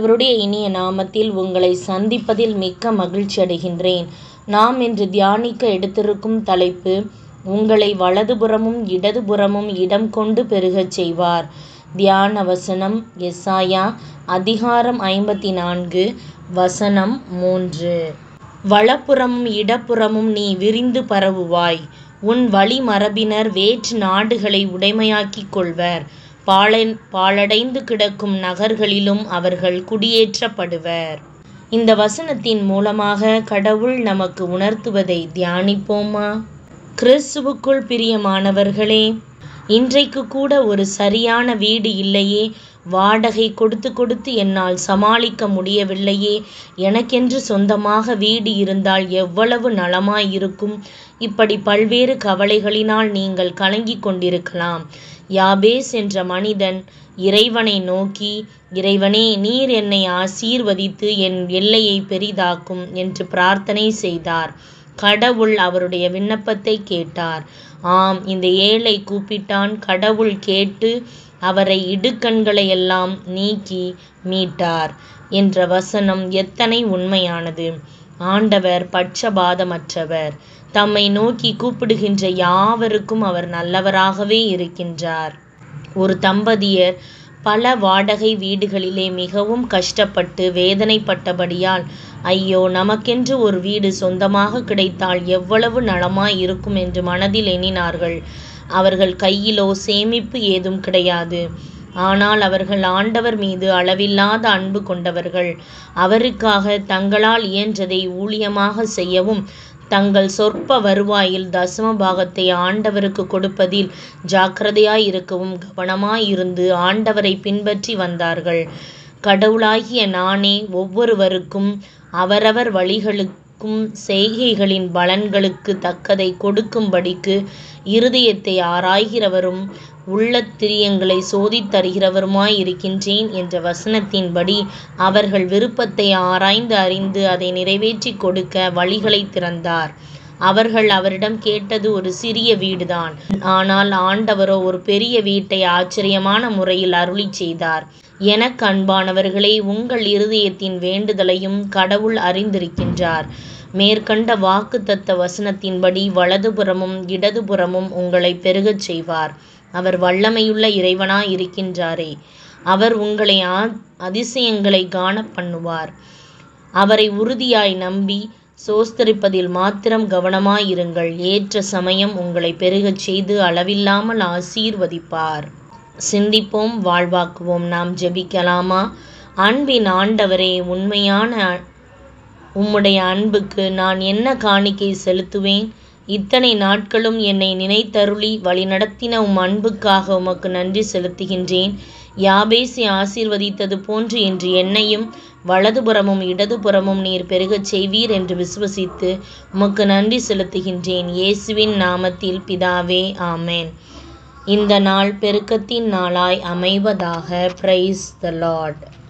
ஆண்டவருடைய இனிய நாமத்தில் உங்களை சந்திப்பதில் மிக்க மகிழ்ச்சி அடைகின்றேன் நாம் இன்று தியானிக்க எடுத்திருக்கும் தலைப்பு உங்களை வலதுபுறமும் இடதுபுறமும் இடம் கொண்டு பெருகச் செய்வார் தியான வசனம் எஸ்ஆயா அதிகாரம் ஐம்பத்தி நான்கு வசனம் மூன்று வலப்புறமும் இடப்புறமும் நீ விரிந்து பரவுவாய் உன் வழிமரபினர் வேற்று நாடுகளை உடைமையாக்கிக் கொள்வர் பாழ பாழடைந்து கிடக்கும் நகர்களிலும் அவர்கள் குடியேற்றப்படுவர் இந்த வசனத்தின் மூலமாக கடவுள் நமக்கு உணர்த்துவதை தியானிப்போமா கிறிஸ்துவுக்குள் பிரியமானவர்களே இன்றைக்கு கூட ஒரு சரியான வீடு இல்லையே வாடகை கொடுத்து கொடுத்து என்னால் சமாளிக்க முடியவில்லையே எனக்கென்று சொந்தமாக வீடு இருந்தால் எவ்வளவு நலமாயிருக்கும் இப்படி பல்வேறு கவலைகளினால் நீங்கள் கலங்கிக் கொண்டிருக்கலாம் யாபேஸ் என்ற மனிதன் இறைவனை நோக்கி இறைவனே நீர் என்னை ஆசீர்வதித்து என் எல்லையை பெரிதாக்கும் என்று பிரார்த்தனை செய்தார் கடவுள் அவருடைய விண்ணப்பத்தை கேட்டார் ஆம் இந்த ஏழை கூப்பிட்டான் கடவுள் கேட்டு அவரை இடுக்கண்களையெல்லாம் நீக்கி மீட்டார் என்ற வசனம் எத்தனை உண்மையானது ஆண்டவர் பட்சபாதமற்றவர் தம்மை நோக்கி கூப்பிடுகின்ற யாவருக்கும் அவர் நல்லவராகவே இருக்கின்றார் ஒரு தம்பதியர் பல வாடகை வீடுகளிலே மிகவும் கஷ்டப்பட்டு வேதனைப்பட்டபடியால் ஐயோ நமக்கென்று ஒரு வீடு சொந்தமாக கிடைத்தால் எவ்வளவு நலமாய் இருக்கும் என்று மனதில் எண்ணினார்கள் அவர்கள் கையிலோ சேமிப்பு ஏதும் கிடையாது ஆனால் அவர்கள் ஆண்டவர் மீது அளவில்லாத அன்பு கொண்டவர்கள் அவருக்காக தங்களால் இயன்றதை ஊழியமாக செய்யவும் தங்கள் சொற்ப வருவாயில் தசம பாகத்தை ஆண்டவருக்கு கொடுப்பதில் ஜாக்கிரதையாய் இருக்கவும் கவனமாயிருந்து ஆண்டவரை பின்பற்றி வந்தார்கள் கடவுளாகிய நானே ஒவ்வொருவருக்கும் அவரவர் வழிகளுக்கும் செய்கைகளின் பலன்களுக்கு தக்கதை கொடுக்கும்படிக்கு இருதயத்தை ஆராய்கிறவரும் உள்ளத்திரியங்களை சோதித்தருகிறவருமாய் இருக்கின்றேன் என்ற வசனத்தின்படி அவர்கள் விருப்பத்தை ஆராய்ந்து அறிந்து அதை நிறைவேற்றி கொடுக்க வழிகளை திறந்தார் அவர்கள் அவரிடம் கேட்டது ஒரு சிறிய வீடுதான் ஆனால் ஆண்டவரோ ஒரு பெரிய வீட்டை ஆச்சரியமான முறையில் அருளி செய்தார் எனக்கு அன்பானவர்களே உங்கள் இருதயத்தின் வேண்டுதலையும் கடவுள் அறிந்திருக்கின்றார் மேற்கண்ட வாக்கு தத்த வசனத்தின்படி வலதுபுறமும் இடதுபுறமும் உங்களை பெருகச் செய்வார் அவர் வல்லமையுள்ள இறைவனாய் இருக்கின்றாரே அவர் உங்களை அதிசயங்களை காண பண்ணுவார் அவரை உறுதியாய் நம்பி சோஸ்தரிப்பதில் மாத்திரம் கவனமாயிருங்கள் ஏற்ற சமயம் உங்களை பெருகச் செய்து அளவில்லாமல் ஆசீர்வதிப்பார் சிந்திப்போம் வாழ்வாக்குவோம் நாம் ஜெபிக்கலாமா அன்பின் ஆண்டவரே உண்மையான உம்முடைய அன்புக்கு நான் என்ன காணிக்கை செலுத்துவேன் இத்தனை நாட்களும் என்னை நினைத்தருளி வழிநடத்தின உம் அன்புக்காக உமக்கு நன்றி செலுத்துகின்றேன் யாபேசி ஆசீர்வதித்தது போன்று என்று என்னையும் வலதுபுறமும் இடதுபுறமும் நீர் பெருகச் செய்வீர் என்று விசுவசித்து உமக்கு நன்றி செலுத்துகின்றேன் இயேசுவின் நாமத்தில் பிதாவே ஆமேன் இந்த நாள் பெருக்கத்தின் நாளாய் அமைவதாக பிரைஸ் த லார்ட்